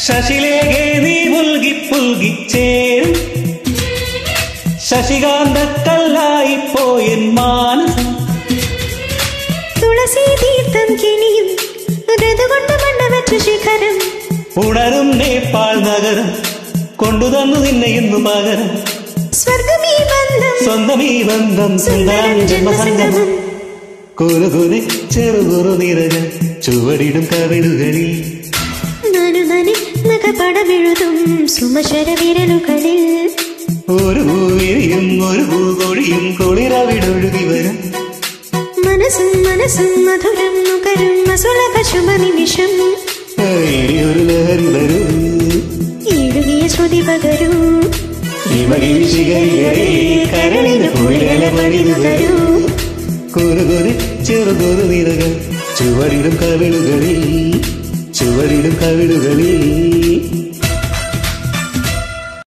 ശശിലേഖേ നീ പുൽകി പുൽകിച്ചേരും ശശികാന്ത കല്ലായി പോയൻ മാനസം തുളസി തീർത്ഥം കിണിയും ഋതുകൊണ്ട് മണ്ണവറ്റ ശിഖരം ഉണരും നേപ്പാൾ നഗരം കൊണ്ടുതന്നു നിന്നെ ഇന്നു പകരം സ്വർഗമീ ബന്ധം സ്വന്തം ഈ ബന്ധം സുന്ദരം സ്വന്തം ജന്മസംഗമം കുറുകുറി ചെറുകുറു നിറകൾ ചുവടിടും കവിളുകളിൽ നനു നനി നഖപടമെഴുതും സുമശര വിരലുകളിൽ ഒരു പൂവിരിയും ഒരു പൂകൊടിയും കുളിരവിടൊഴുകി വരും മനസ്സും മനസ്സും മധുരം നുകരും അസുലഭ ശുഭ നിമിഷം ഒരു ലഹരി വരും എഴുകിയ ശ്രുതി പകരൂ ഹിമഗിരി ശിഖരികളെ കരളിന് പുളികള പണിതു തരൂ കുറുകുറി ചെറുകുറു നിറകൾ ചുവടിടും കവിളുകളിൽ ചുവടിടും കവിളുകളിൽ